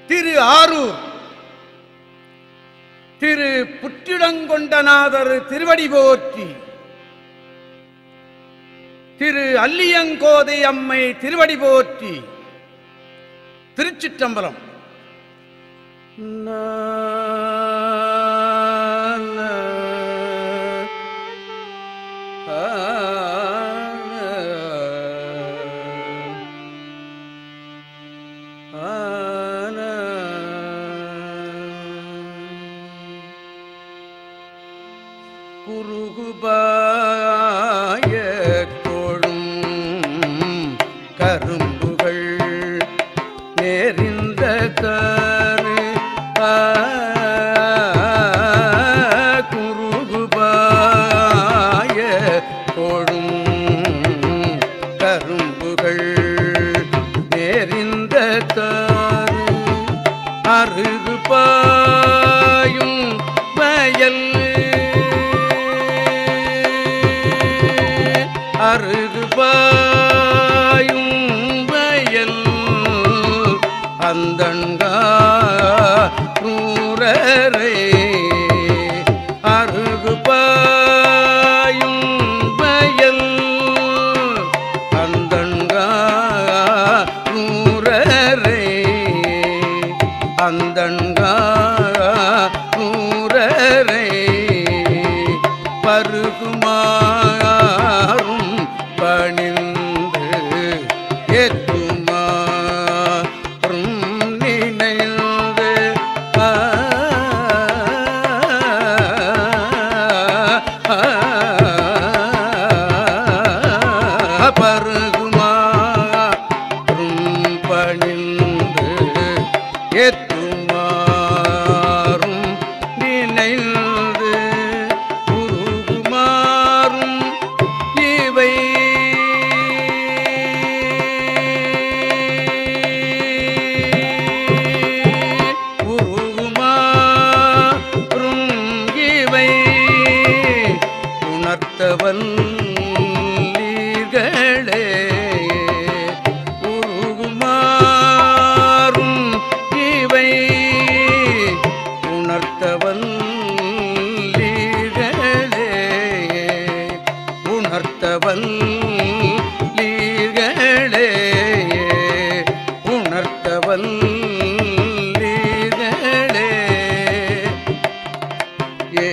திரு ஆரூர் திரு புற்றிடங்கொண்டநாதர் திருவடி போற்றி திரு அல்லியங்கோதை அம்மை திருவடி போற்றி திருச்சிற்றம்பலம் குறுகுபாய தோழும் கரும்புகள் நேரிந்த கரு குறுகுபாய தோழும் கரும்புகள் நேரிந்த தாரு அருகு பாயும் வயல் அருகு பாயும் வயல் அந்தண்டூரரை அருகு பாயும் வயல் அந்தண்டூரரை அந்தண்டூரரை பருகுமாறும் பணிந்து ஏற்றுமாறும் நினைந்து ஆ, ஆ, ஆ, பருகுமாறும் பணிந்து ஏற்றுமாறும் நினைந்து உருகுமாறும் இவை உருகுமாறும் இவை உணர்த்தவன் நீர்களே உருகுமாறும் இவை உணர்த்தவன் லீர்களே உணர்த்தவன் லீர்களே உணர்த்தவன் லீர்களே ஏ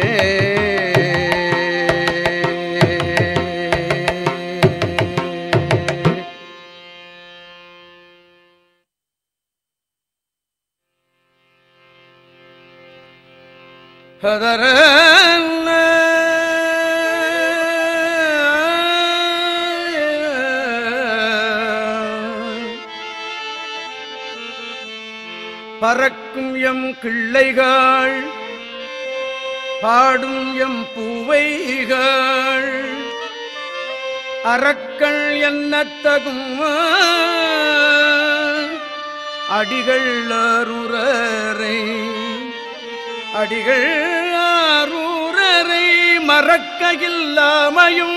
ஹதர பறக்கும் எம் கிள்ளைகள் பாடும் எம் பூவைகள் அறக்கள் என்னத்தகும் அடிகள் அருரரை அடிகள் ஆரூரரை மறக்க இல்லாமையும்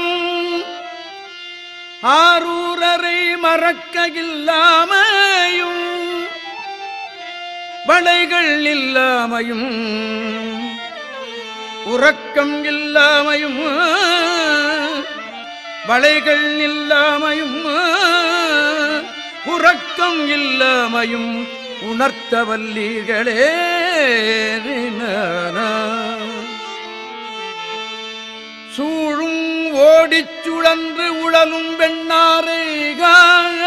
ஆரூரரை மறக்க இல்லாமையும் வளைகள் இல்லாமையும் உறக்கம் இல்லாமையும் வளைகள் இல்லாமையும் உறக்கம் இல்லாமையும் உணர்த்த வல்லீர்களே சூழும் ஓடிச் சுழன்று உழலும் வெண்ணாரைகள்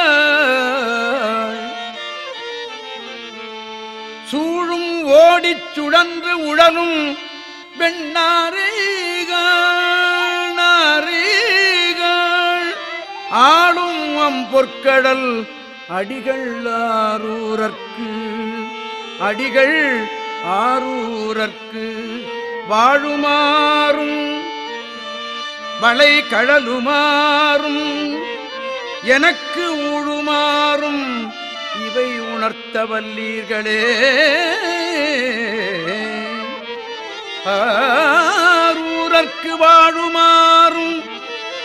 சூழும் ஓடிச் சுழன்று உழலும் வெண்ணாரைகள் நாரைகள் ஆளும் அம் பொற்கடல் அடிகள் ஆரூரற்கு அடிகள் ஆரூரற்கு வாழுமாறும் வளை கழலுமாறும் எனக்கு ஊழுமாறும் இவை உணர்த்த வல்லீர்களே ஆரூரற்கு வாழுமாறும்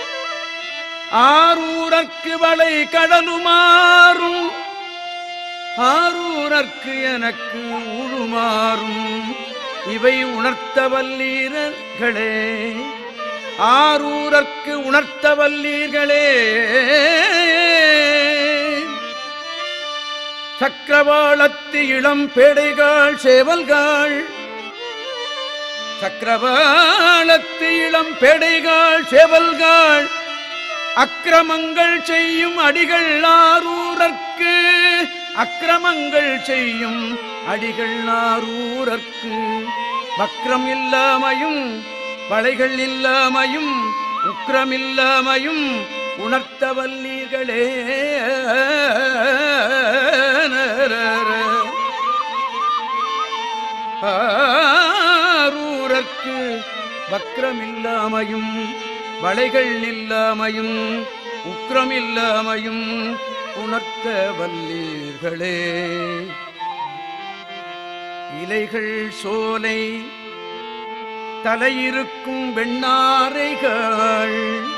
ஆரூரற்கு வளை கடலுமாறும் ஆரூரர்க்கு எனக்கு உழுமாறும் இவை உணர்த்த வல்லீரர்களே ஆரூரர்க்கு உணர்த்த வல்லீர்களே சக்கரவாளத்து இளம் பேடைகாள் சேவல்காள் சக்கரவாளத்து இளம் பேடைகாள் சேவல்காள் அக்கிரமங்கள் செய்யும் அடிகள் ஆரூரர்க்கு அக்கிரமங்கள் செய்யும் அடிகள் ஆரூரர்க்கு வக்ரம் இல்லாமையும் வளைகள் இல்லாமையும் உக்கிரமில்லாமையும் உணர்த்த வல்லீர்களே ஆரூரர்க்கு வக்ரமில்லாமையும் வளைகள் இல்லாமையும் உக்கிரமில்லாமையும் உணர்த்த வல்லீர்களே இலைகள் சோலை தலையிருக்கும் வெண்ணாரைகள்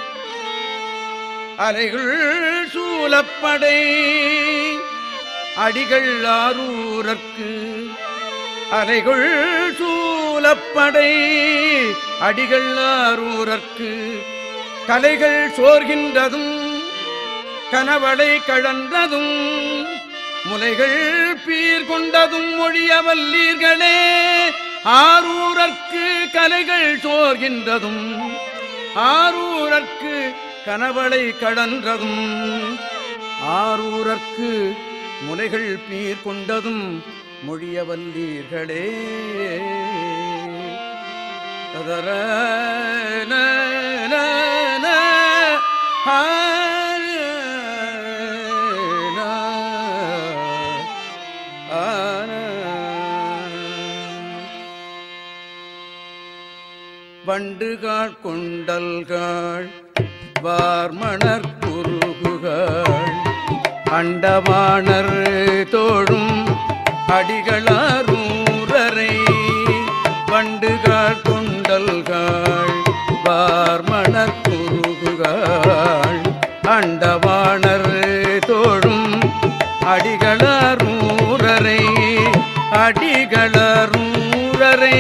அலைகள் சூலப்படை அடிகள் ஆரூரற்கு அலைகள் சூலப்படை அடிகள் ஆரூரற்கு கலைகள் சோர்கின்றதும் கனவளை கழன்றதும் முலைகள் பீர் கொண்டதும் மொழிய வல்லீர்களே ஆரூரற்கு கலைகள் சோர்கின்றதும் ஆரூரற்கு கனவளை கடன்றதும் ஆரூரற்கு முலைகள் பீர் கொண்டதும் மொழிய வல்லீர்களே ததர ந, ந, ந, ஆ, ந, ஆ, ந. வண்டுகாள் கொண்டல்காள் வார்மணர் குருகுகள் அண்டவாணர் தோழும் அடிகளாரூரரை வண்டுகாள் கொண்டல்காள் வார்மணர் குருகுகள் அண்டவாணர் தோழும் அடிகளாரூரரை அடிகளூரரை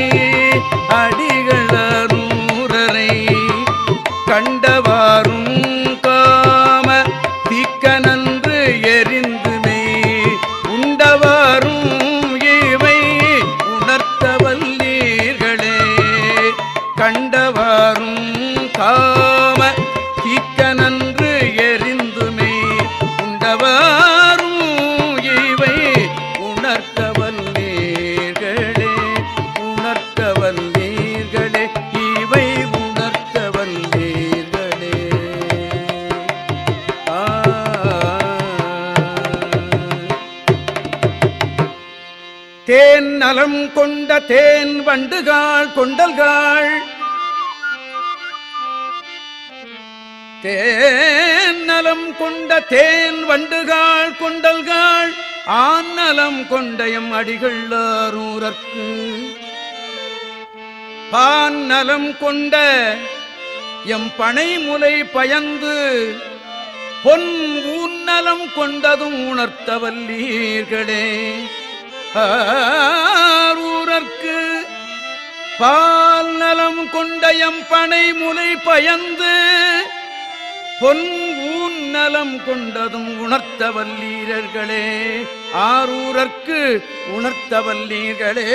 அடிகளூரரை கண்டவாரும் காம தீக்கனன்று எரிந்துமே உண்டவாரும் இவை உணர்த்த வல்லீர்களே கண்டவாரும் காம தீக்கனன்று எரிந்துமே உண்டவாரும் இவை உணர்த்த வல்லீர்களே உணர்த்த வல்லீர்களே இவை உணர்த்த வல்லீர்களே ஆ தேன் நலம் கொண்ட தேன் வண்டுகாள் கொண்டல்காள் தேன் நலம் கொண்ட தேன் வண்டுகாள் கொண்டல்காள் ஆண் நலம் கொண்டயம் அடிகள் ஆரூரற்கு பான் நலம் கொண்ட எம் பனைமுலை பயந்து பொன் ஊன்னலம் கொண்டதும் உணர்த்த வல்லீர்களே ஆரூரற்கு பால் நலம் கொண்ட எம் பனை முலை பயந்து பொன் ஊன் நலம் கொண்டதும் உணர்த்த வல்லீரர்களே ஆரூரற்கு உணர்த்த வல்லீர்களே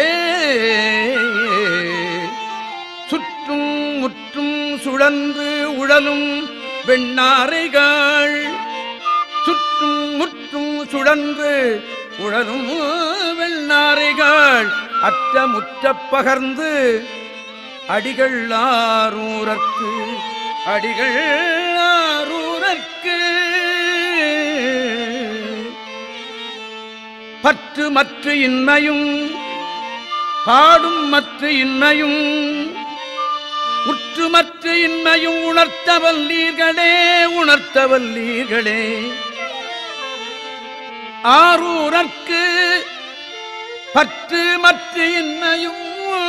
சுற்றும் முற்றும் சுழன்று உழலும் வெண்ணாரைகள் சுற்றும் முற்றும் சுழன்று உழலும் வெண்ணாரைகள் அற்ற முற்றப் பகர்ந்து அடிகள் ஆரூரற்கு அடிகள் ஆரூரற்கு பற்று மற்ற இன்மையும் பாடும் மற்ற இன்மையும் உற்றுமற்ற இன்மையும் உணர்த்த வல்லீர்களே உணர்த்த வல்லீர்களே ஆரூரற்கு பற்று மற்ற இன்மையும்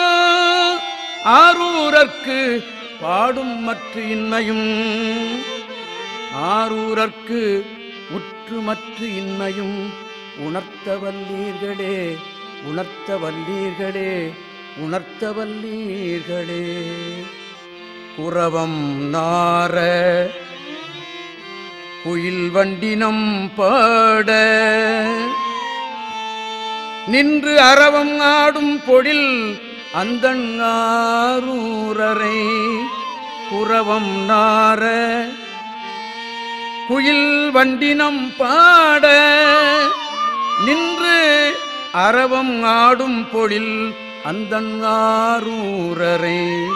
ஆரூரற்கு பாடும் மற்ற இன்மையும் ஆரூரற்கு உற்றுமற்ற இன்மையும் உணர்த்த வல்லீர்களே உணர்த்த வல்லீர்களே உணர்த்த வல்லீர்களே குரவம் நார குயில் வண்டினம் பாட நின்று அறவம் ஆடும் பொழில் அந்தங்காரூரரை குரவம் நார குயில் வண்டினம் பாட நின்று அறவம் ஆடும் பொழில் அந்தங்காரூரரை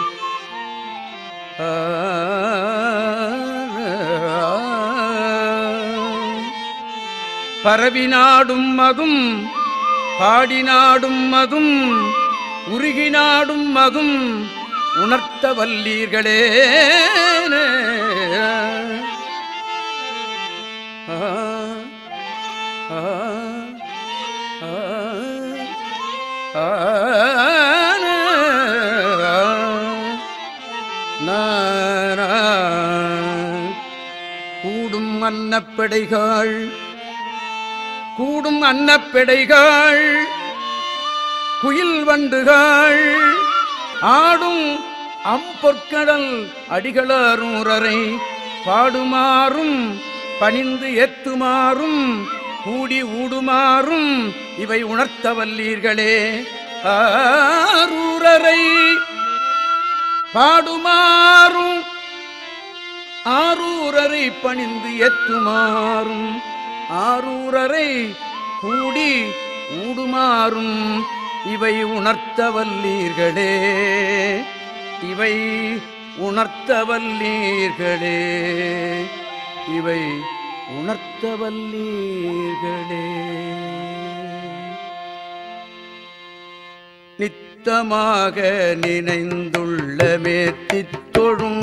பரவினாடும் மதும் பாடினாடும் மதும் உருகினாடும் மதும் உணர்த்த வல்லீர்களே ஆ, ஆ, ஆ, ஆ, நா, நா. கூடும் அன்னப்படைகள் கூடும் அன்னப்பெடைகள் குயில் வண்டுகள் ஆடும் அம்பொற்கடல் அடிகளூரரை பாடுமாறும் பணிந்து ஏத்துமாறும் கூடி ஊடுமாறும் இவை உணர்த்த வல்லீர்களே ஆரூரரை பாடுமாறும் ஆரூரரை பணிந்து ஏத்துமாறும் ஆரூரரை கூடி ஊடுமாறும் இவை உணர்த்த வல்லீர்களே இவை உணர்த்த வல்லீர்களே இவை உணர்த்த வல்லீர்களே நித்தமாக நினைந்துள்ள மேத்தித்தொழும்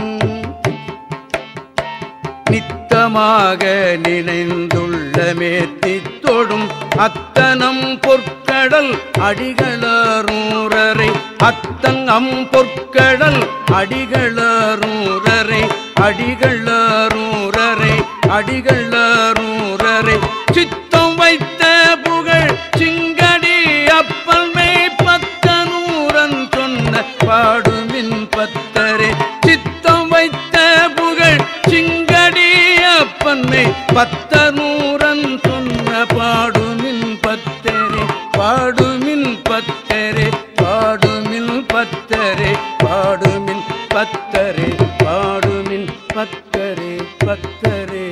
நித்தமாக நினைந்துள்ள மேத்தித்தொடும் அத்தனம் பொற்கடல் அடிகளூரரை அத்தங்கம் பொற்கடல் அடிகளூரரை அடிகளூரரை அடிகளூரரை சித்தம் வைத்த புகழ் சிங்கடி அப்பல் மேய்ப்பத்தனூரன் சொன்ன பாடுமின் பத்தரே சித்தம் வைத்த புகழ் சிங்கடி அப்பன்னை பத்தனூரன் சொன்ன பாடுமின் பத்தரே பாடுமின் பத்தரே பாடுமின் பத்தரே பாடுமின் பத்தரே பாடுமின் பத்தரே பத்தரே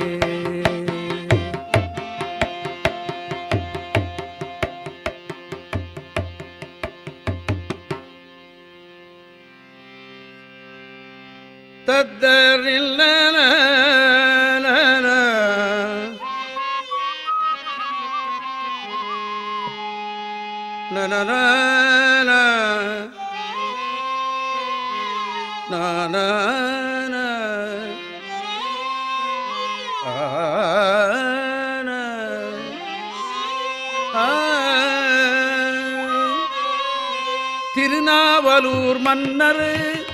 தத்தரில்ல திருநாவலூர் மன்னர்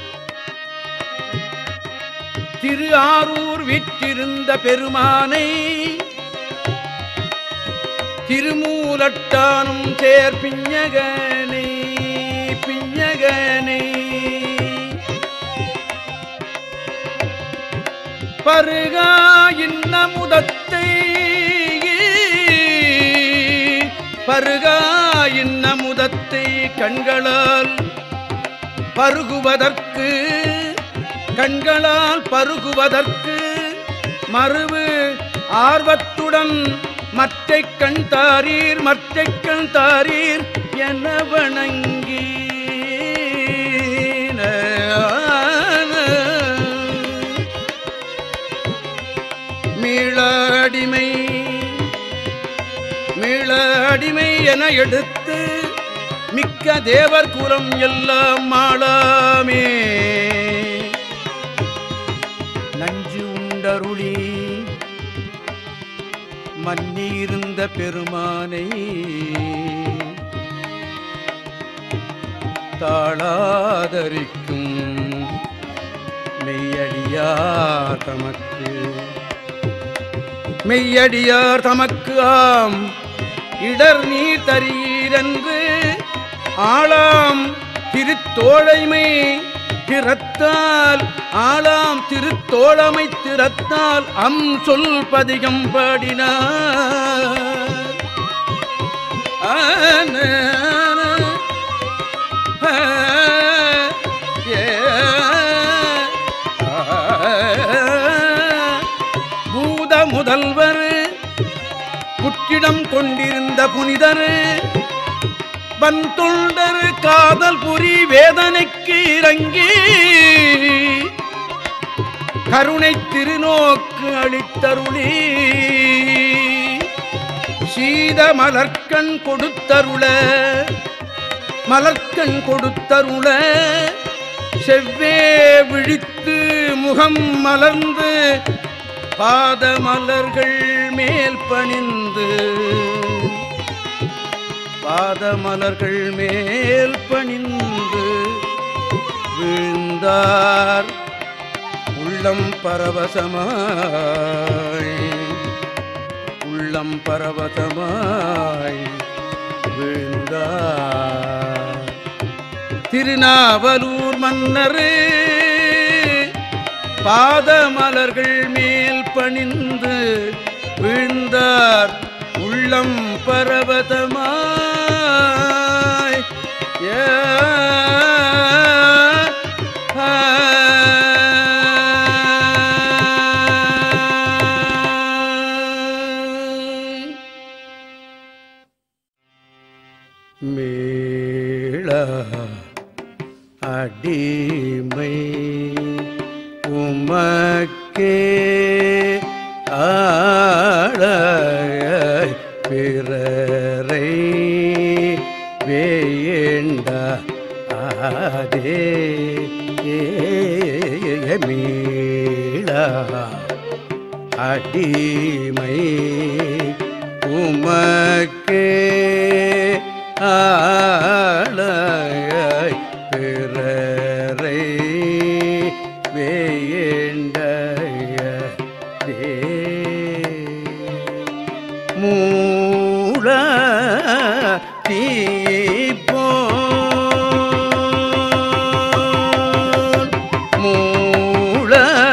திரு ஆரூர் விற்றிருந்த பெருமானை திருமூலட்டானும் சேர் பிஞகனை பிஞகனை பருகா இன்னமுதத்தை பருகா இன்னமுதத்தை கண்களால் பருகுவதற்கு கண்களால் பருகுவதற்கு மறுவு ஆர்வத்துடன் மற்றை கண் தாரீர் மற்றை கண் தாரீர் என வணங்கி மீளாடிமை மீளாடிமை என எடுத்து மிக்க தேவர் குலம் எல்லாம் மாளாமே நஞ்சு உண்டருளி மன்னியிருந்த பெருமானை தாளாதரிக்கும் மெய்யடியார் தமக்கு மெய்யடியார் தமக்கு ஆம் இடர் நீர் தரீரென்று ஆளாம் திருத்தோழைமை திறத்தால் ஆளாம் திருத்தோழமை திறத்தால் அம் சொல் பதிகம் பாடினார் ஆன, ஆ, ஏ, ஆ, பூத முதல்வர் புற்றிடம் கொண்டிருந்த புனிதர் வந்தொண்டர் காதல் புரி வேதனைக்கு இறங்கி கருணை திருநோக்கு அளித்தருளி சீத மலர்க்கண் கொடுத்தருள மலர்க்கண் கொடுத்தருள செவ்வே விழித்து முகம் மலர்ந்து பாத மலர்கள் மேல் பணிந்து பாத மலர்கள் மேல் பணிந்து வீழ்ந்தார் உள்ளம் பரவசமாய் உள்ளம் பரவசமாய் வீழ்ந்தார் திருநாவலூர் மன்னரு பாதமலர்கள் மேல் பணிந்து வீழ்ந்தார் உள்ளம் பரவதமாய் ஏ ஆ. மேள அடிமை உமக்கே ஆழ பிறரை வேண்ட அதே மீள அடிமை உமக்கே ஆளாய் பிறரை வேண்ட மூட தீப்போன் மூட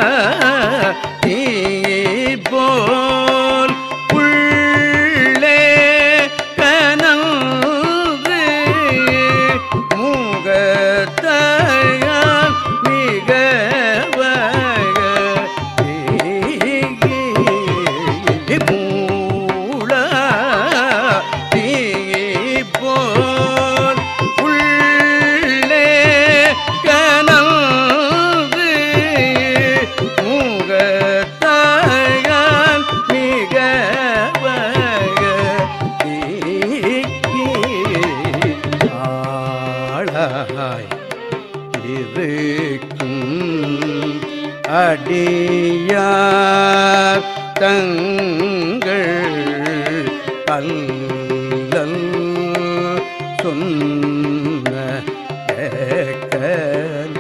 தீப்போல் உள்ளே கனன்று மூகத்தையால் மிக மூள தீப்போல் உள்ளே கனன்று மூகத்தாயால் மிக ஆளாய் இருக்கும் அடியார் தங்கள் அல்லல் சொன்ன ஏக்கல்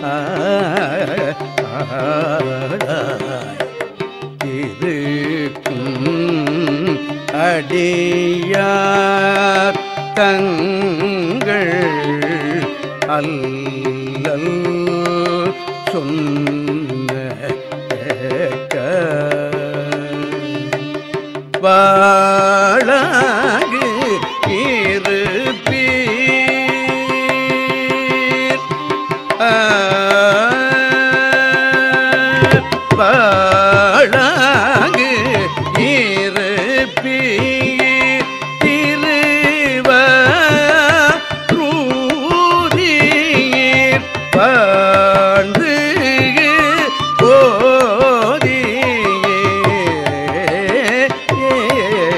ஆளாய் இருக்கும் அடியார் தங்கள் அல்லல் சொன்ன வாழாகு இருப்பீர் வாழாகு இருப்பீர் திருவூரீர் வாழ்ந்து போதீர்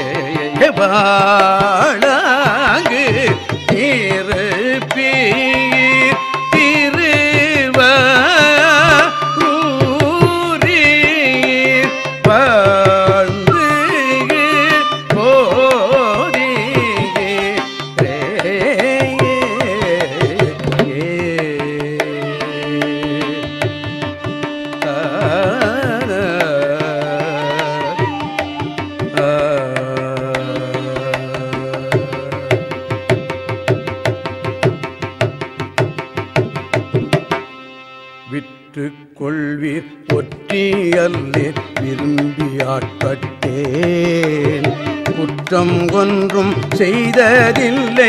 ஏற்றுக்கொள்வீர் ஒற்றியல்லீர் விரும்பி ஆட்பட்டேன் குற்றம் ஒன்றும் செய்ததில்லை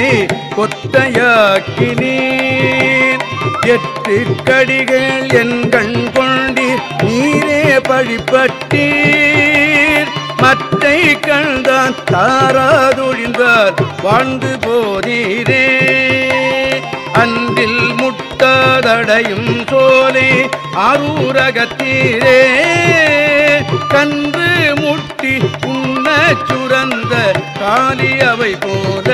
கொத்தையாக்கினீர் எட்டு கடிகள் என் கண் கொண்டீர் நீரே பழிப்பட்டீர் மற்றை கண்தான் தாராதொழிந்தார் வாழ்ந்து போதீரே அன்பில் முட்டாதடையும் சோலை அரூரகத்தீரே கன்று முட்டி உண்ண சுரந்த காலி அவை போல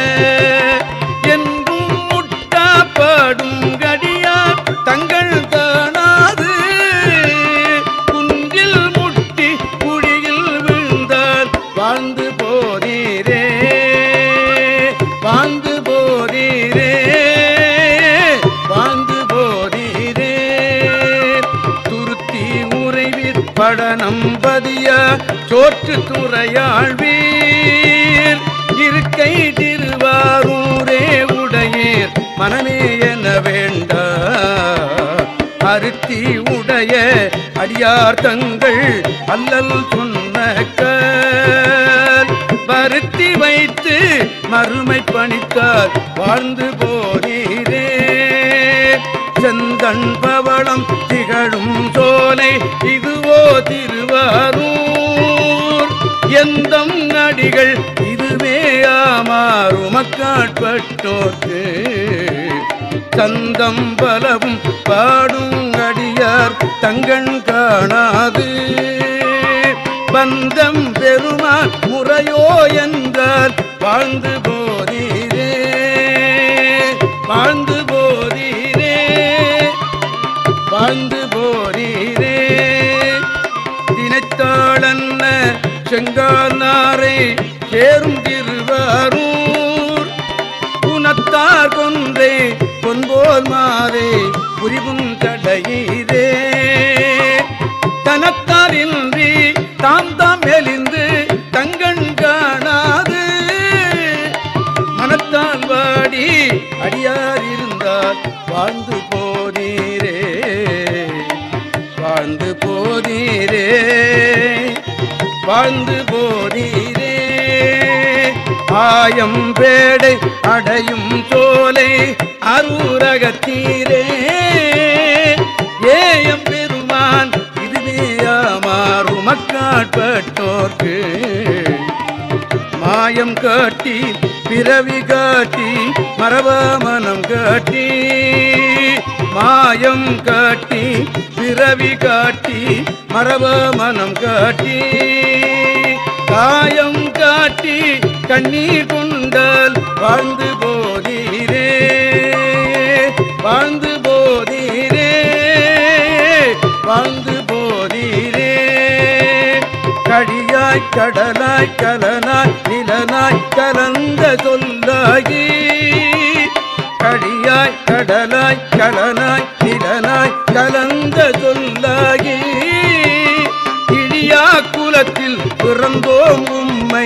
என்றும் முட்டாப்படும் கடியார் தங்கள் தானாது குன்றில் முட்டி குடியில் விழுந்தார் வாழ்ந்து போதீரே வாழ்ந்து போதீரே வாழ்ந்து போதீரே துருத்தி உறைவீர் படனம் பதிய சோற்று துறையாழ்வீர் இருக்கை திருவாரூரே உடையீர் மனமே என வேண்டா அருத்தி உடைய அடியார் தங்கள் அல்லல் சொன்ன கல் வருத்தி வைத்து மறுமை பணித்தார் வாழ்ந்து போதீரே செந்தன் பவளம் திகழும் சோலை இதுவோ திருவாரூர் எந்தம் நடிகள் இதுவே ஆமாறுமக்காட்பட்டோர்க்கு சந்தம் பலவும் பாடும் அடியார் தங்கண் காணாது பந்தம் பெருமான் முறையோ என்றால் வாழ்ந்து போதீரே வாழ்ந்து போதீரே வாழ்ந்து போதீரே தினத்தாளன்ன செங்கானாரை சேரும் திருவாரூர் குணத்தார் கொன்றை பொன்போல் மாறே புரிவும் தடையீரே தனத்தாரின்றி தாம் தாம் மெலிந்து தங்கண் காணாது மனத்தால் வாடி அடியார் இருந்தார் வாழ்ந்து போதீரே வாழ்ந்து போதீரே வாழ்ந்து போதீரே ஆயம் பேடை அடையும் சோலை அரூரகத்தீரே ஏயம் பெருமான் இதுவே மாறும் மக்காட்பட்டோர்க்கு மாயம் காட்டி பிறவி காட்டி மரபா மனம் காட்டி மாயம் காட்டி பிறவி காட்டி மரபா மனம் காட்டி காயம் காட்டி கண்ணீர் கொண்டால் வாழ்ந்து போதீரே வாழ்ந்து போதீரே வாழ்ந்து போதீரே கடியாய் கடலாய் கலனாய் நிலனாய் கலந்த சொல்லாகி கடியாய் கடலாய் கலனாய் நிலனாய் கலந்த சொல்லாகி இடியா குலத்தில் பிறந்தோம் உம்மை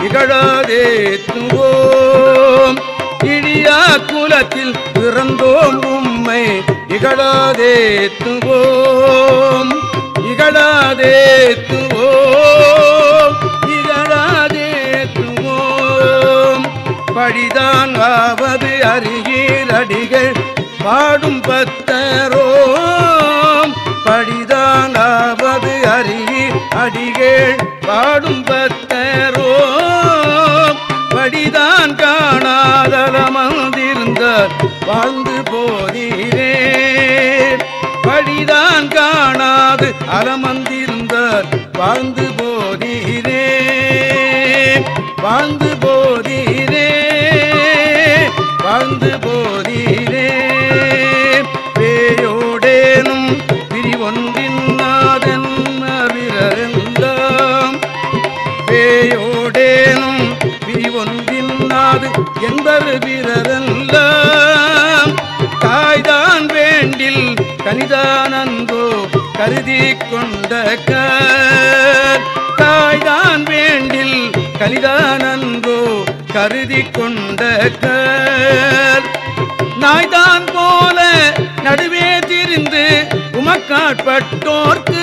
இகழாதேத்துவோம் இடியா குலத்தில் பிறந்தோம் உம்மை இகழாதேத்துவோம் இகழாதேத்துவோம் இகழாதேத்துவோம் படிதான் ஆவது அருகீர் அடிகள் பாடும் பத்தரோம் படிதான் ஆவது அருகீர் அடிகள் பாடும் பத்தரோம் படிதான் காணாதலமர்ந்திருந்த வாழ்ந்து போதீரே படிதான் காணாது அலமந்திருந்தார் வாழ்ந்து போதீரே வாழ்ந்து போதீரே வாழ்ந்து போதீரே பேயோடேனும் பிரிவொன்றின் நாதன் விரரெல்லாம் பேயோடேனும் பிரிவொன்றின் நாது என்பது வீரரெல்லாம் தாய்தான் வேண்டில் கனிதானந்தோ கருதி கொண்ட கர் தாய்தான் வேண்டில் கலிதானந்தோ கருதி கொண்ட கர் நாய்தான் போல நடுவே திரிந்து உமக்காட்பட்டோர்க்கு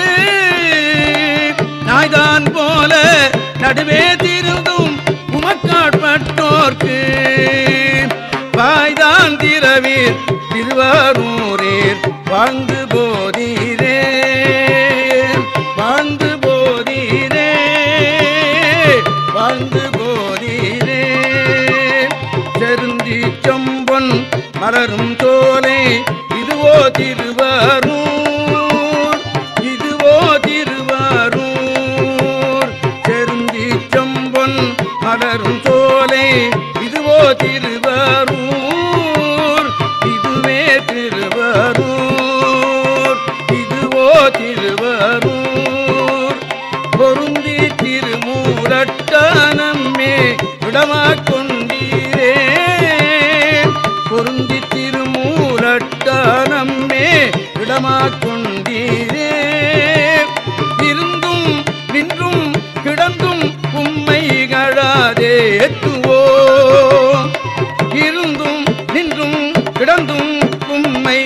நாய்தான் போல நடுவே திருந்தும் உமக்காட்பட்டோர்க்கு வாய்தான் திரவீர் திருவாரூரீர் வாழ்ந்து போதீரே வாழ்ந்து போதீரே வாழ்ந்து போதீரே செருந்தி செம்பொன் மலரும் தோலை இதுவோ திருவாரூர் இதுவோ திருவாரூர் செருந்தி செம்பொன் மலரும் தோலை இதுவோ திருவாரூர் இதுவே திருவாரூர் இதுவோ திருவாரூர் பொருந்தி திருமூலட்டானம்மே விடமாக் கொண்டீரே பொருந்தி திருமூலட்டானம்மே விடமாக் கொண்டீரே இருந்தும் நின்றும் கிடந்தும் உம்மைகளாதே எத்துவோம் இருந்தும் நின்றும் கிடந்தும் உம்மை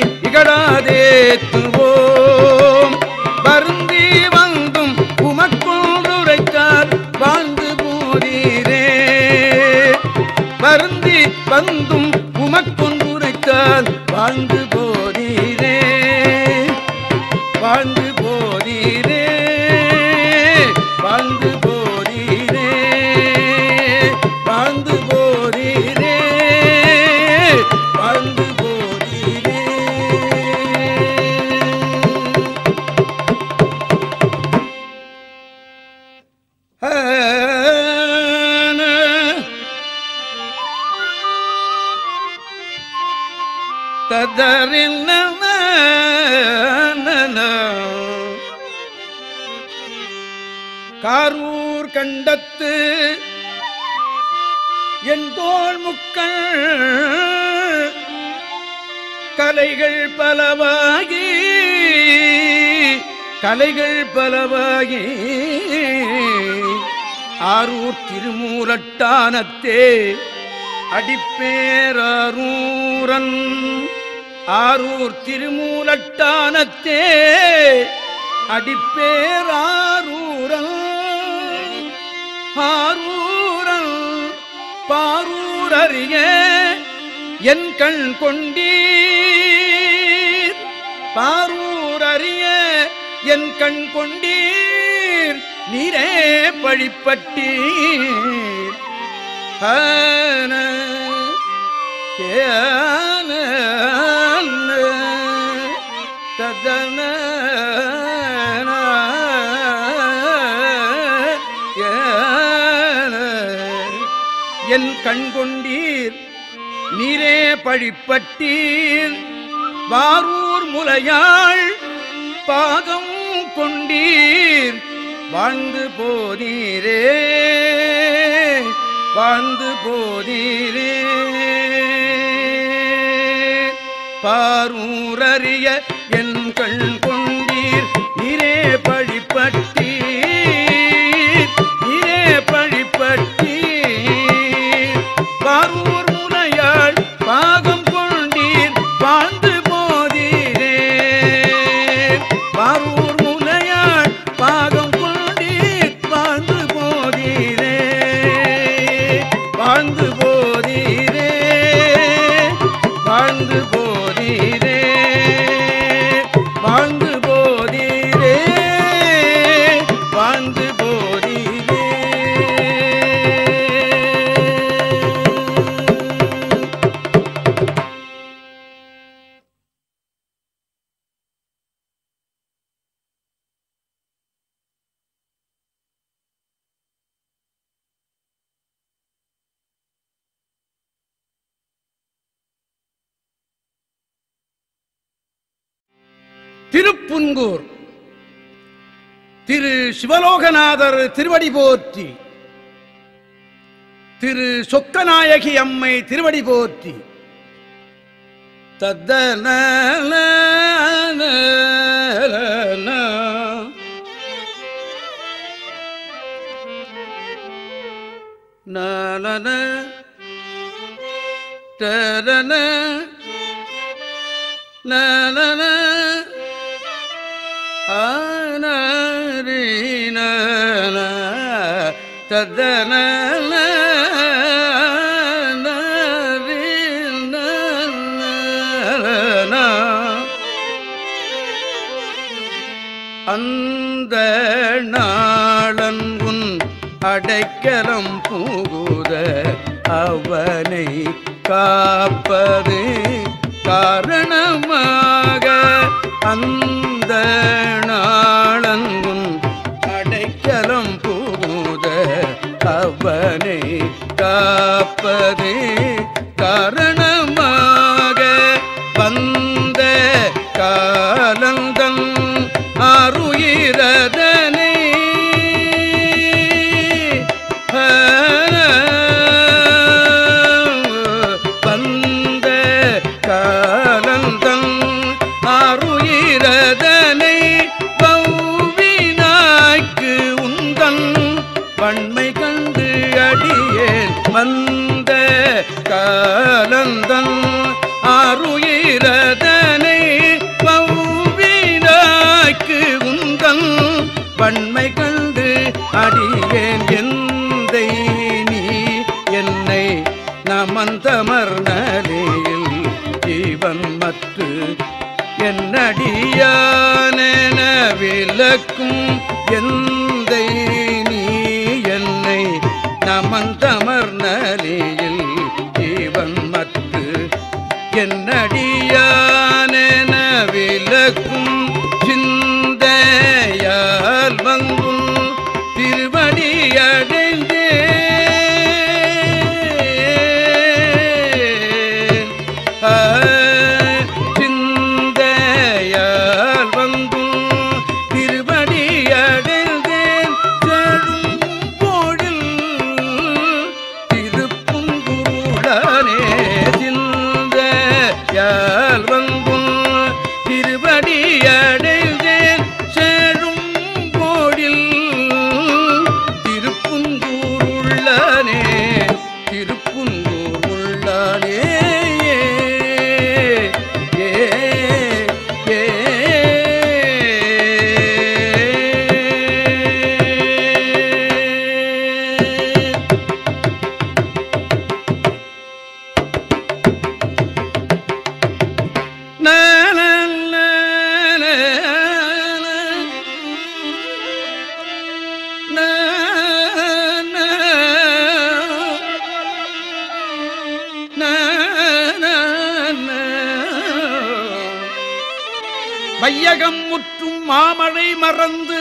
இகழாதேத்துவோம் வருந்தி வந்தும் உமக்கொன்றுரைத்தார் வாழ்ந்து போதீரே வருந்தி வந்தும் உமக்கொன்றுரைத்தால் வாழ்ந்து போதீரே வாழ்ந்து போதீரே வாழ்ந்து போதீரே வாழ்ந்து போதீரே வாழ்ந்து போதீரே ததறில் காரூர் கண்டத்து என் தோள் முக்கள் கலைகள் பலவாகி கலைகள் பலவாகி ஆரூர் திருமூலட்டானத்தே அடிப்பேரூரன் ஆரூர் திருமூலட்டானத்தே அடிப்பேரூரன் ஆரூரன் பாரூரறிய என் கண் கொண்டீர் பாரூரறிய என் கண் கொண்டீர் நீரே பழிப்பட்டீர் ஆன, ஏன, ததன, ஏன. என் கண் கொண்டீர் நீரே பழிப்பட்டீர் வாரூர் முலையாள் பாகம் கொண்டீர் வாழ்ந்து போதீரே வாழ்ந்து போதீரே பாரூரறிய என் கண் கொண்டீர் நீரே பழிப்பட்டீர் நீரே பழிப்பட்டீர் பாரூர் முனையாள் பாகம் கொண்டீர் வாழ்ந்து போதீரே பாரூர் முனையாள் பாகம் கொண்டீர் வாழ்ந்து போதீரே வாழ்ந்து போதீரே வாழ்ந்து போதீரே வாழ்ந்து போதீரே வாழ்ந்து போதீரே திருப்புன்கூர் திரு சிவலோகநாதர் திருவடி போற்றி திரு சொக்கநாயகி அம்மை திருவடி போற்றி தத்தன நன தரன நன ஆனரீன ததன அந்த நாளன் உன் அடைக்கலம் புகுத அவனை காப்பது காரணமாக அந்த நாளன் உன் அடைக்கலம் புகுத அவனை காப்பது காரணமாக வந்த காலந்தன் ஆறுயிரதனை வந்த காலந்தன் ஆறுயிரதனை பௌவினாய்க்கு உந்தன் வன்மை கண்டு அடியேன் வந்த காலந்தன் ஆறுயிரதனை பௌவினாய்க்கு உந்தன் வன்மை கண்டு அடியேன் எந்தை நீ என்னை நமந்தமர் நலியில் ஜீவன் மற்று என்னடியானென விளக்கும் எந்தை நீ என்னை நமந்தமர் நலியில் ஜீவன் மற்று என்னடியானென விளக்கும் சிந்தையால் வந்தும் திருவடி அடைந்தே சிந்தையால் வந்தும் திருவடி அடைந்தேன் செழும் போழில் திருப்புங்குருடனே சிந்தையால் வந்தும் திருவடி அடைந்தேன் செழும் போழில் திருப்புங்கூருள்ளனே திருப்புங்கூர் உள்ளானே ஏ ஏ ஏ வையகம் முற்றும் மாமழை மறந்து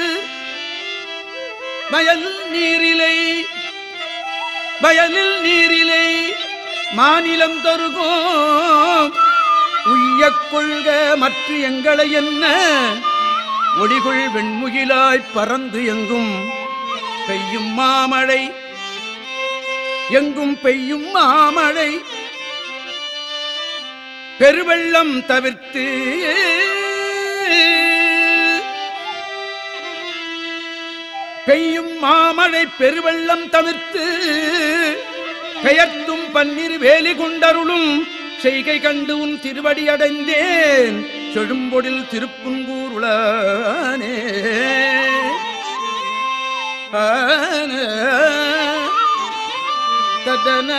வயல் நீரிலை வயலில் நீரிலை மாநிலம் தருகோம் உய்யக் கொள்க மற்ற எங்களை என்ன ஒளிகுள் வெண்முகிலாய் பறந்து எங்கும் பெய்யும் மாமழை எங்கும் பெய்யும் மாமழை பெருவெள்ளம் தவிர்த்து பெய்யும் மாமழை பெருவெள்ளம் தவிர்த்து பெயர்த்தும் பன்னீர் வேலி கொண்டருளும் செய்கை கண்டு உன் திருவடி அடைந்தேன் செழும்பொடில் திருப்புங்கூருளானே ஆன ததன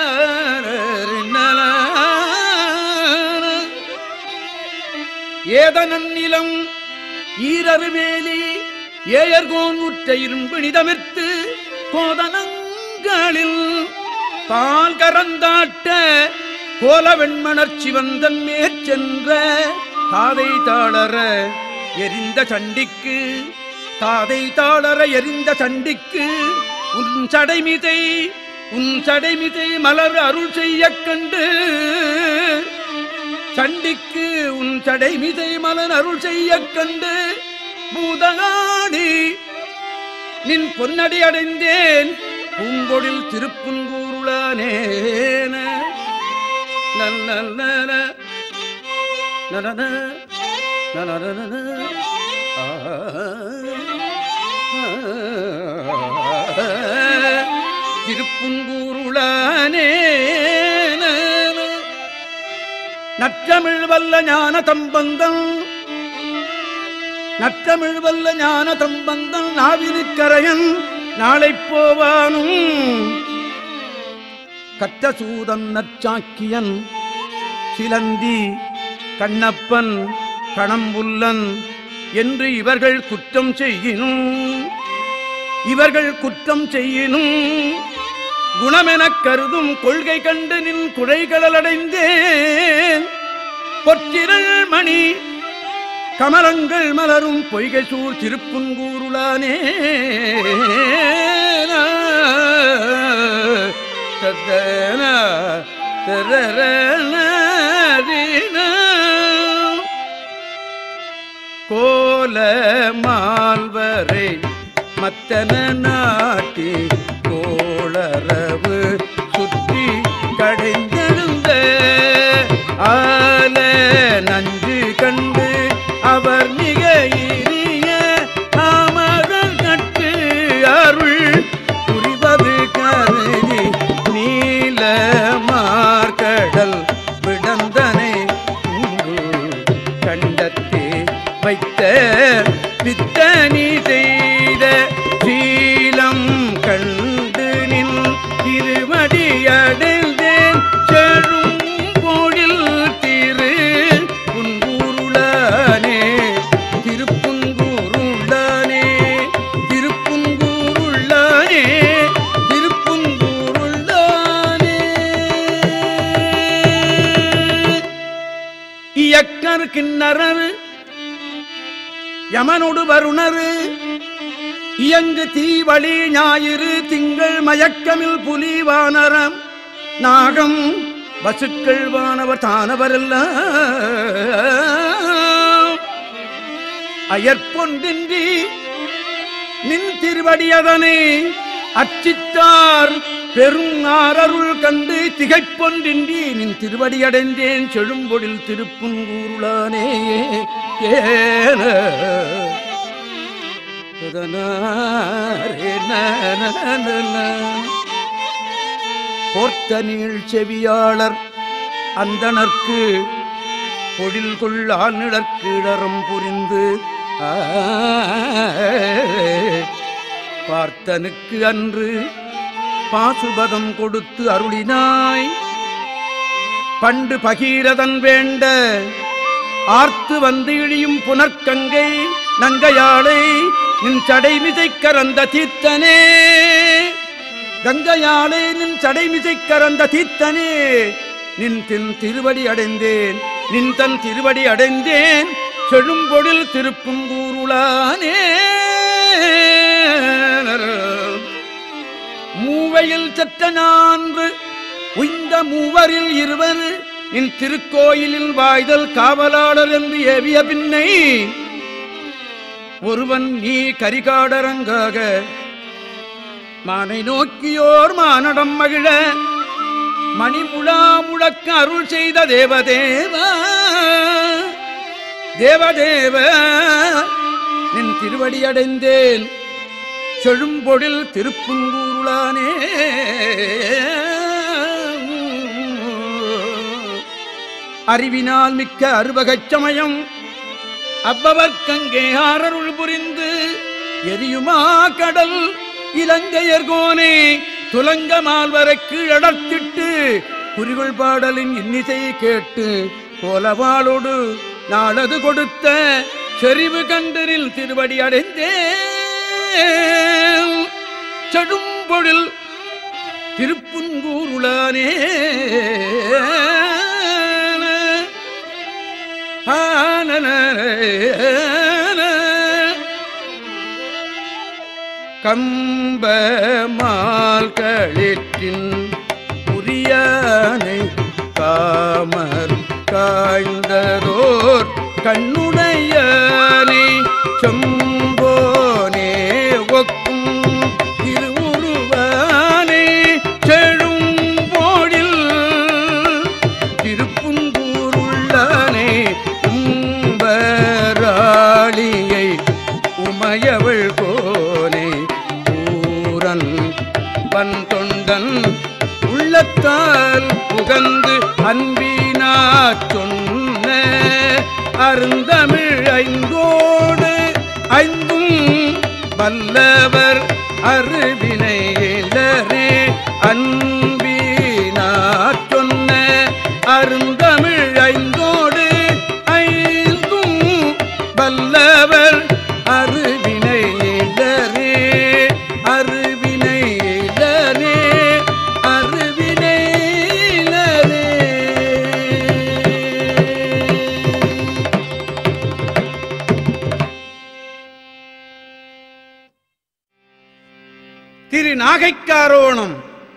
ஏதனன் நிலம் ஈரருவேலி ஏயர்கோன் உற்ற இரும்பு நிதமிர்த்து கோதனங்களில் பால் கரந்தாட்ட கோல வெண்மணர் சிவந்தன் மேற்சென்ற தாதை தாளர எரிந்த சண்டிக்கு தாதை தாளர எரிந்த சண்டிக்கு உன் சடைமிதை உன் சடைமிதை மலர் அருள் செய்யக் கண்டு சண்டிக்கு உன் சடைமிதை மலன் அருள் செய்யக் கண்டு பூதகாடி நின் பொன்னடி அடைந்தேன் பூங்கொடில் திருப்புங்கூருளானேன நல்ல நனன நனன ஆ திருப்புங்கூருளானே நற்றமிழ் வல்ல ஞான தம்பந்தம் நற்றமிழ் வல்ல ஞான தம்பந்தம் நாவினுக்கரையன் நாளை போவானும் கற்ற சூதன் நற்சாக்கியன் சிலந்தி கண்ணப்பன் கணம்புல்லன் என்று இவர்கள் குற்றம் செய்யினும் இவர்கள் குற்றம் செய்யினும் குணமெனக் கருதும் கொள்கை கண்டு நின் குழைகளடைந்தேன் பொற்றிரள் மணி கமலங்கள் மலரும் பொய்கை சூழ் திருப்புங்கூருளானே தத்தன தரரண கோல மால்வரை மத்தன நாட்டி கோளரவு சுற்றி கடைந்தெழுந்த ஆல நஞ்சு கண்டு அவர் மிக இனிய அமரர் நட்டு அருள் புரிவது கருதி நீல மார்கடல் விடந்தனை உங்கு கண்டத்தே வைத்த பித்தனி செய்த சீலம் கண்டு நின் திருமடி அடைந்தேன் செழும் பொழில் திரு புன்கூருளானே திருப்புங்கூருளானே திருப்புங்கூருளானே திருப்புங்கூருளானே இயக்கர் கிண்ணறர் யமனொடு வருணரு இயங்கு தீவழி ஞாயிறு திங்கள் மயக்கமில் புலி வானரம் நாகம் வசுக்கள் வானவர் தானவரெல்லாம் அயற்பொன்றின்றி நின் திருவடியதனை அச்சித்தார் பெரும் ஆரருள் கண்டு திகைப்பொன்றின்றி நின் திருவடியடைந்தேன் செழும்பொழில் திருப்புங்கூருளானே ஏன போர்த்த நீள் செவியாளர் அந்தணர்க்கு பொழில் கொள்ளால் நிழற்கிடரம் புரிந்து ஆ, பார்த்தனுக்கு அன்று பாசுபதம் கொடுத்து அருளினாய் பண்டு பகீரதன் வேண்ட ஆர்த்து வந்து இழியும் புனர்க்கங்கை நங்கையாளை நின் சடைமிசை கரந்த தீர்த்தனே கங்கையாளே நின் சடைமிசை கரந்த தீர்த்தனே நின் தின் திருவடி அடைந்தேன் நின் தன் திருவடி அடைந்தேன் செழும்பொழில் திருப்புங்கூருளானே மூவையில் சற்ற நான்கு உய்ந்த மூவரில் இருவர் நின் திருக்கோயிலில் வாய்தல் காவலாளர் என்று ஏவிய பின்னை ஒருவன் நீ கரிகாடரங்காக மானை நோக்கியோர் மானடம் மகிழ மணிமுழா முழக்க அருள் செய்த தேவதேவா தேவதேவ நின் திருவடி அடைந்தேன் செழும்பொழில் திருப்புங்கூருளானே அறிவினால் மிக்க அறுவகச் சமயம் அவ்வவர்க்கங்கே ஆரருள் புரிந்து எரியுமா கடல் இலங்கையர்கோனே துலங்க மால்வரை கீழடர்த்திட்டு குறிகள் பாடலின் இன்னிசை கேட்டு கோலவாளோடு நாளது கொடுத்த செறிவு கண்டரில் திருவடி அடைந்தே செடும்பொழில் திருப்புங்கூருளானே கம்ப மால் களிற்றின் உரியானை காமர் காய்ந்ததோர் கண்ணுடையானை செம்போனே ஒக்கும் திருவுருவானே செழும் போடில் திருப்புங்கூருள்ளானே உம்பராளியை உமையவள் கோனே ஊரன் வன் தொண்டன் உள்ளத்தால் புகந்து அன்பின எம்பினார் சொன்ன அருந்தமிழ் ஐந்தோடு ஐந்தும் வல்லவர் அருவினையிலரே அன்பினார் சொன்ன அருந்தமிழ் ஐந்தோடு ஐந்தும் வல்லவர் அருவினையிலரே அருவினையிலரே அருவினையிலரே திரு நாகைக்காரோணம்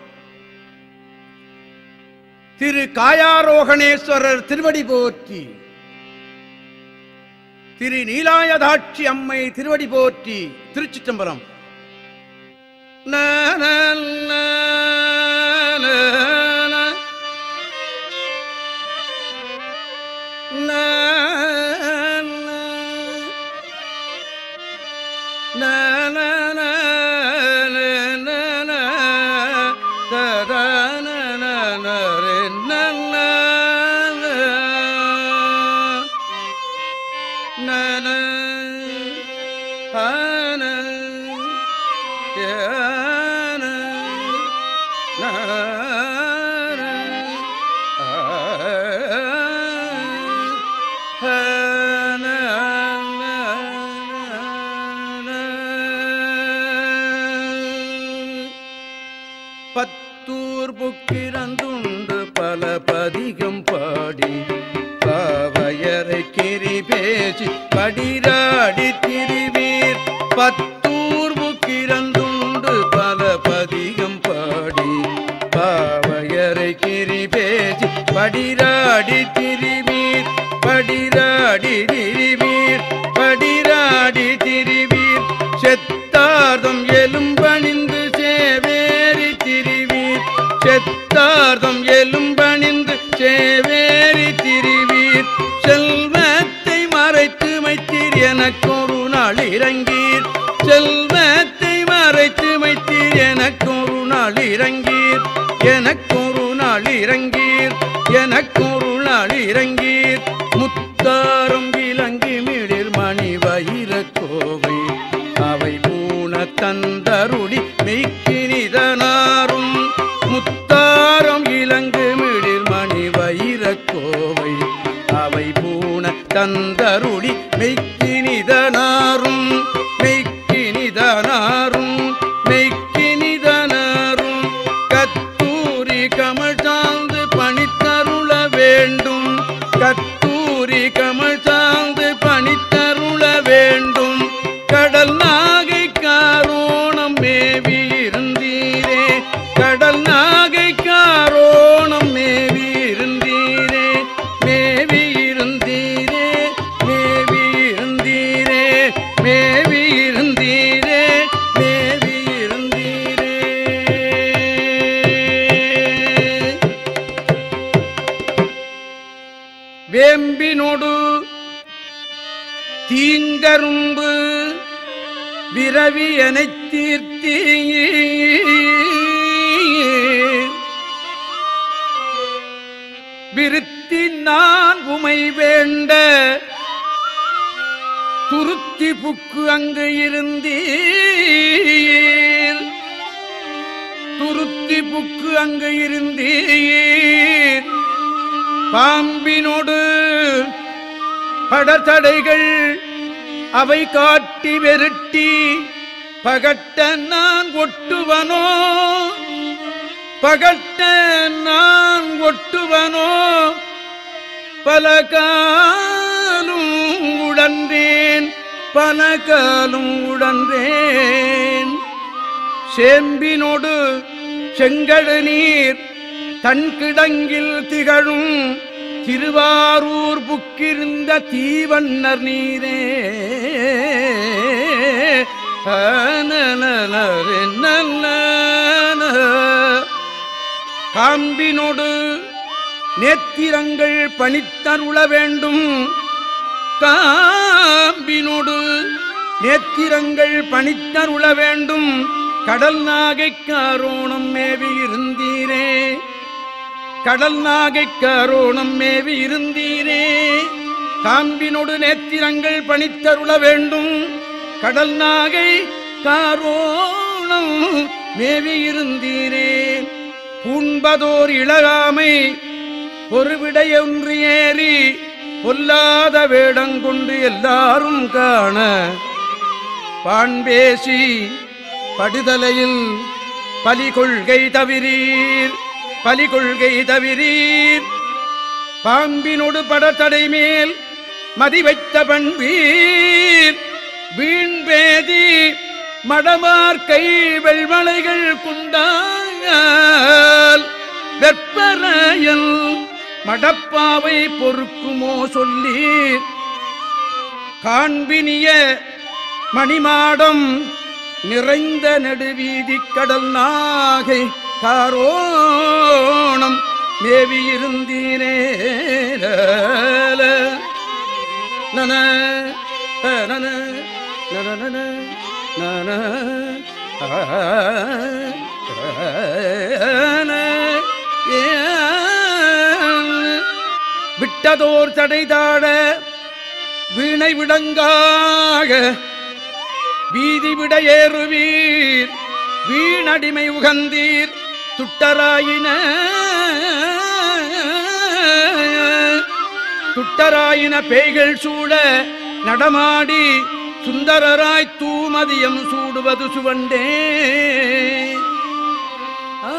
திரு காயாரோகணேஸ்வரர் திருவடி போற்றி திரு நீலாயதாட்சி அம்மை திருவடி போற்றி திருச்சிற்றம்பலம் ந, ந, ந, ந, ந. ந, ந. ந, ந, ந, ந, ந, ந. த, த, ந, ந, ந, ரெ, ந, ந, ந. ந, ந, ஆ, ந, ய, ந, ந, ந, ஆ, ஹ, ந, ந, ந, ந. பத்தூர் புக்கிரந்துண்டு பல பதிகம் பாடி பாவையரை கிரி பேசி படிராடி திருவீர் பத்தூர் புக்கிரந்துண்டு பல பதிகம் பாடி பாவையரை கிரி பேசி படிராடி திருவீர் படிராடி திருவீர் படிராடி திருவீர் செத்தார்தம் எலும்பணிந்து சேவேரி திரிவீர் செத்தார்தம் எலும்பணிந்து சேவேரி திரிவீர் செல்வத்தை மறைத்து வைத்தீர் எனக்கொரு நாள் இறங்கீர் செல்வத்தை மறைத்து வைத்தீர் எனக்கொரு நாள் இறங்கீர் எனக்கொரு நாள் இறங்கீர் எனக்கொரு நாள் இறங்கீர் முத்தாரம் விலங்கி மிளிர் மணி வயிற கோவை அவை பூண தந்தருளி மெய்க்கினிதனாரும் முத்தாரம் இலங்கு மிளிர் மணி வயிற கோவை அவை பூண தந்தருளி மெய்க்கினிதனாரும் மெய்க்கினிதனாரும் மெய்க்கினிதனாரும் கத்தூரி கமல் சார்ந்து பணித்தருள வேண்டும் கத்தூரி கமல் சார்ந்து பணித்தருள வேண்டும் கடல் நாகை காரோணம் மேவி இருந்தீரே கடல் நாகை காரோணம் மேவி இருந்தீரே மேவி இருந்தீரே மேவி இருந்தீரே மேவி இருந்தீரே மேவி இருந்தீரே வேம்பினொடு தீங்கரும்பு விரவி எனத் தீர்த்தி விருத்தி நான் உமை வேண்ட துருத்தி புக்கு அங்கு இருந்தீர் துருத்தி புக்கு அங்கு இருந்தீர் பாம்பினோடு படத்தடைகள் அவை காட்டி வெருட்டி பகட்ட நான் ஒட்டுவனோ பகட்ட நான் ஒட்டுவனோ பல காலும் உடன்றேன் பல காலும் உடன்றேன் சேம்பினோடு செங்கடு நீர் தன் கிடங்கில் திகழும் திருவாரூர் புக்கிருந்த தீவண்ணர் நீரே ஆனனனரே நன்னன. காம்பினோடு நேத்திரங்கள் பணித்தருள வேண்டும் காம்பினோடு நேத்திரங்கள் பணித்தருள வேண்டும் கடல் நாகை காரோணம் மேவி இருந்தீரே கடல் நாகை கரோணம் மேவி இருந்தீரே காம்பினொடு நேத்திரங்கள் பணித்தருள வேண்டும் கடல் நாகை காரோணம் மேவி இருந்தீரே பூண்பதோர் இளகாமை ஒரு விடையொன்று ஏறி பொல்லாத வேடங்கொண்டு எல்லாரும் காண பாண்பேசி படுதலையில் பலி கொள்கை தவிரீர் பலி கொள்கை தவிரீர் பாம்பினொடு படத்தடை மேல் மதி வைத்த பண்பீர் வீண்பேதி மடமார்க்கை வெள்மலைகள் குண்டால் வெப்பரையல் மடப்பாவை பொறுக்குமோ சொல்லீர் காண்பினிய மணிமாடம் நிறைந்த நெடுவீதி கடல் நாகை காரோணம் மேவியிருந்தீரே நன நன நன நன விட்டதோர் தடைதாட வீணை விடங்காக வீதி விட ஏறுவீர் வீணடிமை உகந்தீர் துட்டராயின துட்டராயின பேய்கள் சூட நடமாடி சுந்தரராய் தூமதியம் சூடுவது சுவண்டே ஆ,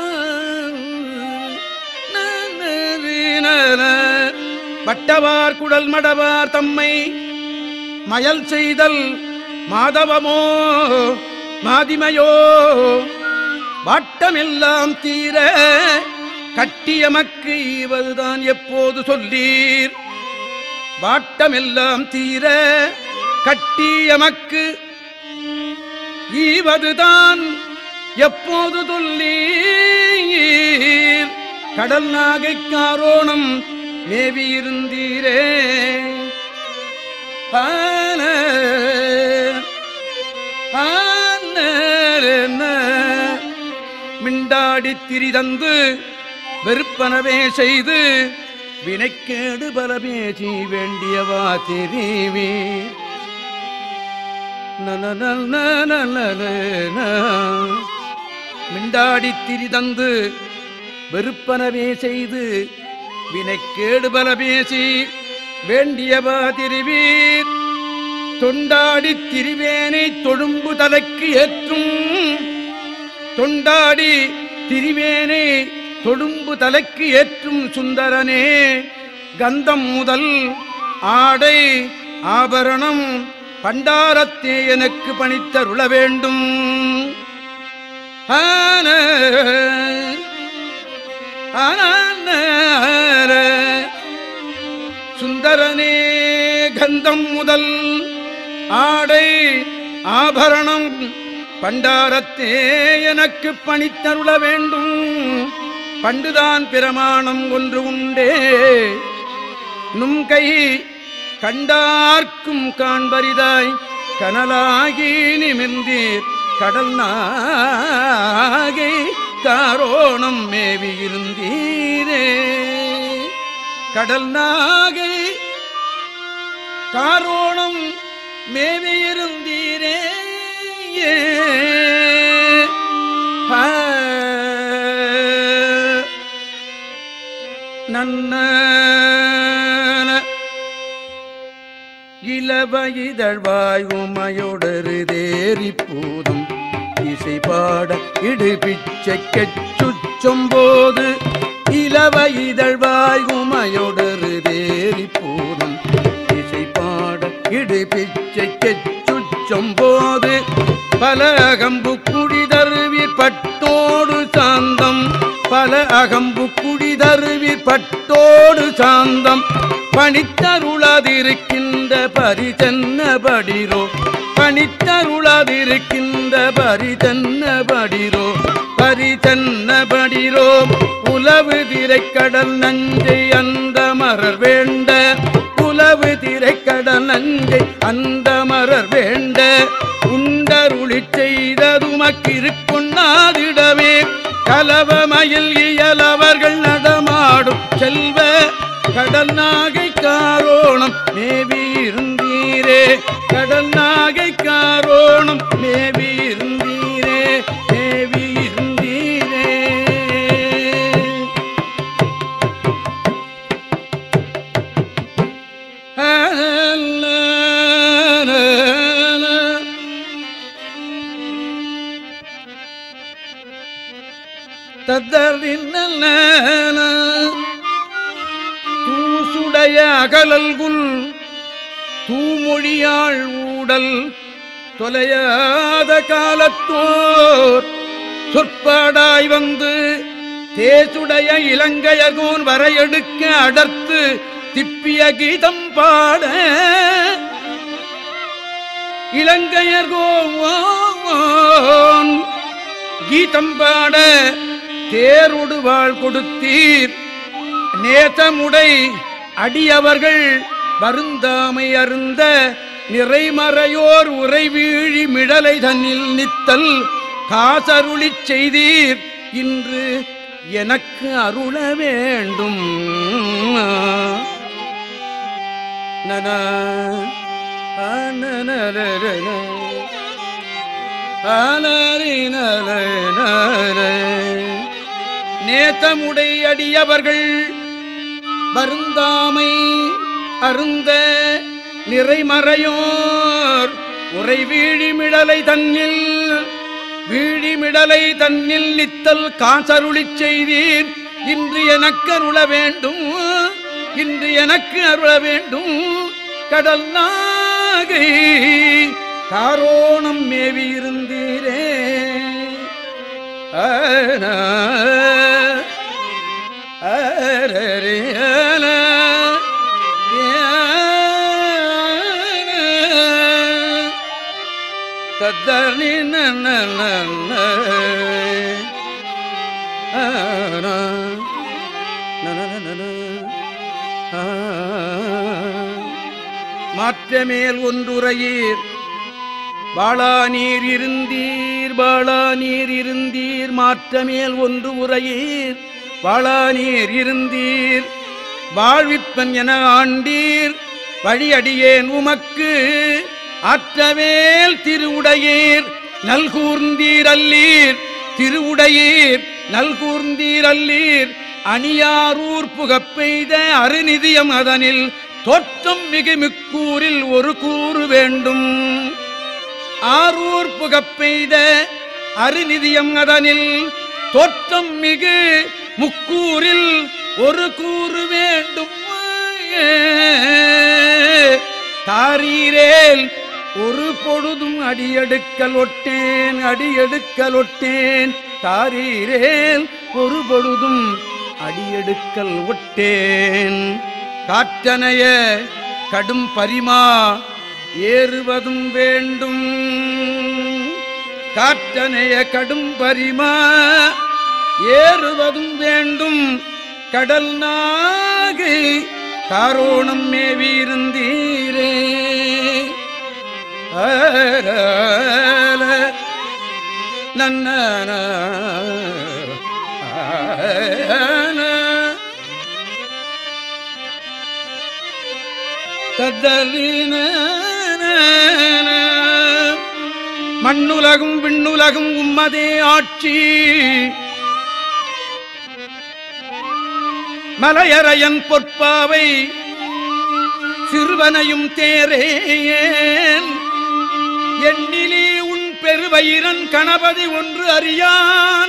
ந, ந, ரி, ந, ந. வட்டவார் குடல் மடவார் தம்மை மயல் செய்தல் மாதவமோ மாதிமையோ வாட்டமெல்லாம் தீர கட்டியமக்கு ஈவதுதான் எப்போது சொல்லீர் வாட்டமெல்லாம் தீர கட்டியமக்கு ஈவதுதான் எப்போது சொல்லீர் கடல் நாகை காரோணம் மேவியிருந்தீரே ஆன ஆன மிண்டாடி திரிதந்து வெறுப்பனவே செய்து வினைக்கேடு பல பேசி வேண்டியவா தெரிவி மிண்டாடி திரிதந்து வெறுப்பனவே செய்து வினைக்கேடு பல பேசி வேண்டியவா திருவீர் தொண்டாடி திரிவேனை தொழும்பு தலைக்கு ஏற்றும் தொண்டாடி திரிவேனை தொடும்பு தலைக்கு ஏற்றும் சுந்தரனே கந்தம் முதல் ஆடை ஆபரணம் பண்டாரத்தே எனக்கு பணித்தருள வேண்டும் ஆன ஆன சுந்தரனே கந்தம் முதல் ஆடை ஆபரணம் பண்டாரத்தே எனக்கு பணித்தருள வேண்டும் பண்டுதான் பிரமாணம் ஒன்று உண்டே நும் கை கண்டார்க்கும் காண்பரிதாய் கனலாகி நிமிர்ந்தீர் கடல் நாகை காரோணம் மேவியிருந்தீரே கடல் நாகை காரோணம் மேவியிருந்தீரே ஆ. நன்ன இளவயிதழ்வாய் உமையொடரு தேரி பூதும் இசை பாட இடுபிச்சை கெச்சுச்சொம்போது இளவயிதழ்வாய் உமையொடரு தேரி பூதும் இசை பாட இடுபிச்சை கெச்சுச்சொம்போது பல அகம்பு குடிதருவிற் பட்டோடு சாந்தம் பல அகம்பு குடிதருவிற் பட்டோடு சாந்தம் பணித்தருளாதிருக்கின்ற பரிதன்னபடிரோ பணித்தருளாதிருக்கின்ற பரிதன்னபடிரோ பரிதன்னபடிரோ உலவு திரைக்கடல் நஞ்சை அந்த மலர் வேண்ட உலவு திரைக்கடல் நஞ்சை அந்த மலர் வேண்ட உண்டருளிச் செய்ததுமக்கிருக்குண்ணாதிடமே கலவமயில் இயலவர்கள் நடமாடும் கடல் நாகை காரோணம் மேவி இருந்தீரே கடல் நாகை காரோணம் மேவி இருந்தீரே மேவி இருந்தீரே தத்தரின் தூசுடைய அகலல்குல் தூமொழியாள் ஊடல் தொலையாத காலத்தோர் சொற்பாடாய் வந்து தேசுடைய இலங்கையகோன் வரையெடுக்க அடர்த்து திப்பிய கீதம் பாட இலங்கையர்கோன் கீதம் பாட தேரொடு வாழ் கொடுத்தீர் நேதமுடை அடியவர்கள் வருந்தாமை அருந்த நிறைமறையோர் உறைவீழி மிடலை தன்னில் நித்தல் காசருளிச் செய்தீர் இன்று எனக்கு அருள வேண்டும் நன ஆனனரரன. ஆனரினரனர. நேத்தமுடை அடியவர்கள் வருந்தாமை அருந்த நிறைமறையோர் உரை வீழிமிடலை தன்னில் வீழிமிடலை தன்னில் நித்தல் காசருளிச் செய்தீர் இன்று எனக்கு அருள வேண்டும் இன்று எனக்கு அருள வேண்டும் கடல் நாகை காரோணம் மேவி இருந்தீரே ஆனா அரரியன தத்தனி மாற்றமேல் ஒன்றுரையீர் வாழா நீர் இருந்தீர் வாழா நீர் இருந்தீர் மாற்றமேல் ஒன்று உரையீர் வாழா நீர் இருந்தீர் வாழ்விப்பன் என ஆண்டீர் வழியடியேன் உமக்கு ஆற்றவேல் திருவுடையீர் நல்கூர்ந்தீர் அல்லீர் திருவுடையீர் நல்கூர்ந்தீர் அல்லீர் அணியாரூர் புகப்பெய்த அருநிதியம் அதனில் தோற்றம் மிகு மிக்கூரில் ஒரு கூறு வேண்டும் ஆரூர் புகப்பெய்த அருநிதியம் அதனில் தோற்றம் மிகு முக்கூரில் ஒரு கூறு வேண்டும் தாரீரேல் ஒரு பொழுதும் அடியெடுக்கல் ஒட்டேன் அடியெடுக்கல் ஒட்டேன் தாரீரேல் ஒரு பொழுதும் அடியெடுக்கல் ஒட்டேன் காற்றனைய கடும் பரிமா ஏறுவதும் வேண்டும் காற்றனைய கடும் பரிமா ஏறுவதும் வேண்டும் கடல் நாகை காரோணம் மேவியிருந்தீரே ஆரல நன்ன தத்தலின மண்ணுலகும் விண்ணுலகும் உம்மதே ஆட்சி மலையரையன் பொற்பாவை சிறுவனையும் தேரேன் எண்ணிலே உன் பெருவயிரன் கணபதி ஒன்று அறியான்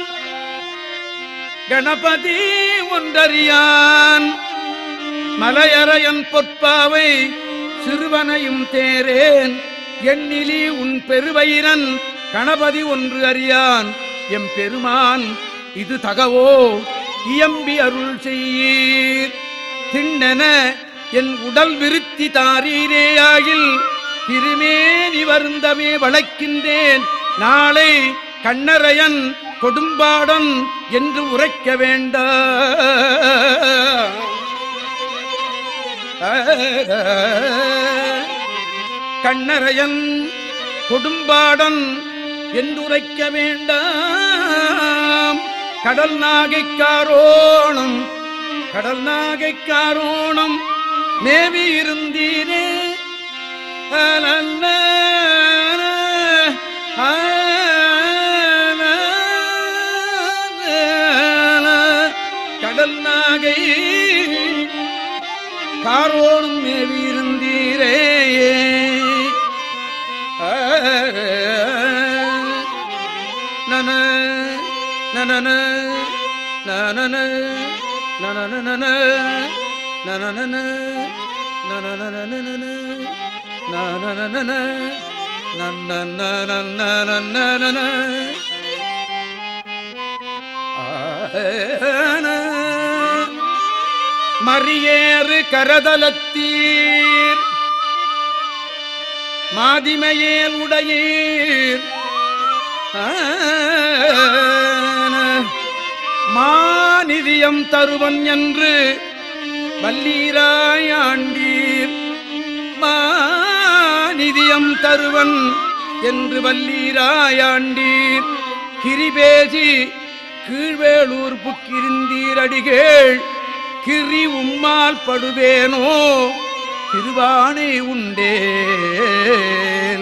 கணபதி ஒன்றறியான் மலையரையன் பொற்பாவை சிறுவனையும் தேரேன் எண்ணிலி உன் பெருவயிரன் கணபதி ஒன்று அறியான் எம் பெருமான் இது தகவோ இயம்பி அருள் செய்யீர் திண்ணென என் உடல் விருத்தி தாரீரேயாகில் திருமேனி வருந்தமே வளைக்கின்றேன் நாளை கண்ணரையன் கொடும்பாடன் என்று உரைக்க வேண்டாம் கண்ணரையன் கொடும்பாடன் என்றுரைக்க வேண்டாம் கடல் நாகைக்காரோணம் கடல் நாகை காரோணம் மேவி இருந்தீரே அலல்ல, ஆன, கடல் நாகை காரோணம் மேவி இருந்தீரே நன நனன நனன நனனன நனனன நனனனனன நனனனன நன்னனனனனனன ஆன மறியேறு கரதலத்தீர் மாதிமையேல் உடையீர் ஆன. மாநிதியம் தருவன் என்று வல்லீராயாண்டீர் மாநிதியம் தருவன் என்று வல்லீராயாண்டீர் கிரிபேசி கீழ்வேளூர் புக்கிருந்தீர் அடிகேள் கிரி உம்மால் படுவேனோ திருவானை உண்டேன்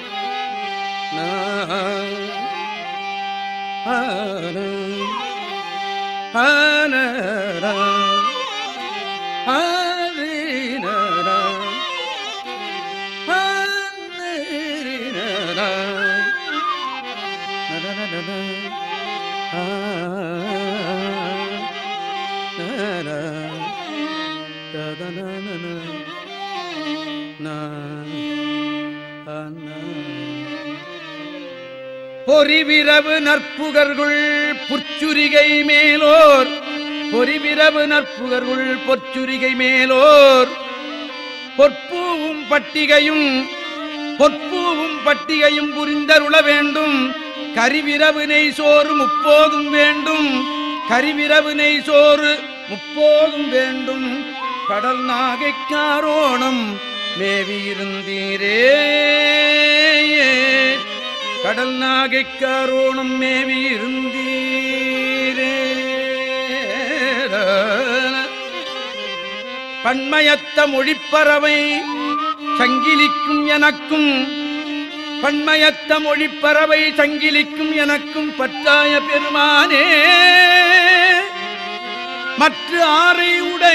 பொறிவிரவு நற்புகர்கள் புச்சுரிகை மேலோர் பொறிவிரவு நற்புகர்கள் பொச்சுரிகை மேலோர் பொற்பூவும் பட்டிகையும் பொற்பூவும் பட்டிகையும் புரிந்தருள வேண்டும் கரிவிரவு நெய் சோறு முப்போதும் வேண்டும் கரிவிரவு நெய் சோறு முப்போதும் வேண்டும் கடல் நாகைக்காரோணம் மேவியிருந்தீரே கடல் நாகைக்காரோணம் மேவியிருந்தீரே பன்மயத்த மொழிப்பறவை சங்கிலிக்கும் எனக்கும் பன்மயத்த மொழிப்பறவை சங்கிலிக்கும் எனக்கும் பட்டாய பெருமானே மற்ற ஆரை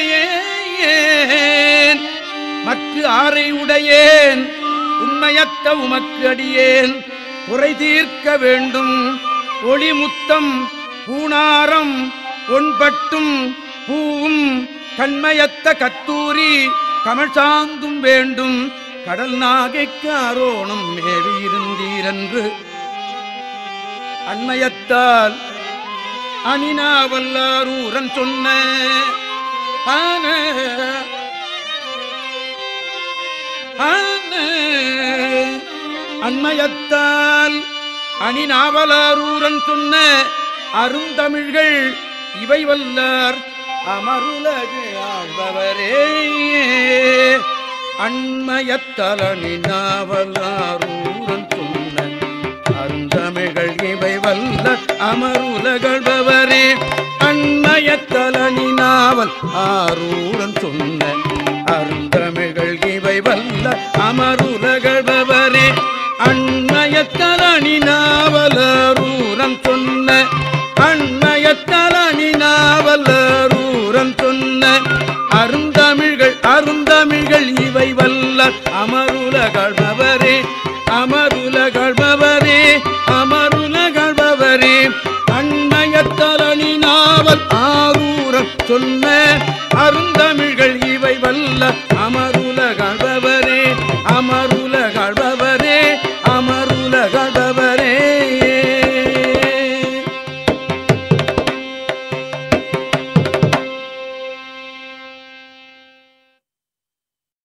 உடையேன் மற்ற ஆரை உடையேன் உண்மையத்த உமக்கு அடியேன் குறை தீர்க்க வேண்டும் ஒளிமுத்தம் பூணாரம் ஒன்பட்டும் பூவும் கண்மயத்த கத்தூரி கமல் சாந்தும் வேண்டும் கடல் நாகைக்கு அரோணம் மேவியிருந்தீரென்று அண்மையத்தால் அணினாவல்லாரூரன் சொன்ன ஆன ஆன அண்மையத்தால் அணிநாவலாரூரன் சொன்ன அருந்தமிழ்கள் இவை வல்லார் அமருலகு ஆழ்பவரே அண்மயத்தால் அணிநாவலாரூரன் சொன்ன அருந்தமிழ்கள் இவை வல்ல அமருலகழ்பவரே அண்மயத்தலனி நாவல் ஆரூரன் சொன்ன அருந்தமிழ்கள் இவை வல்ல அமருலகழ்பவரே அண்மயத்தலனி நாவலரூரன் சொன்ன அண்மயத்தலனி நாவலரூரன் சொன்ன அருந்தமிழ்கள் அருந்தமிழ்கள் இவை வல்ல அமருலகழ்பவரே அமருலகழ்பவரே அமருலகழ்பவரே அண்மயத்தலனி நாவல் ஆரூரம் சொன்ன அருந்தமிழ்கள் இவை வல்ல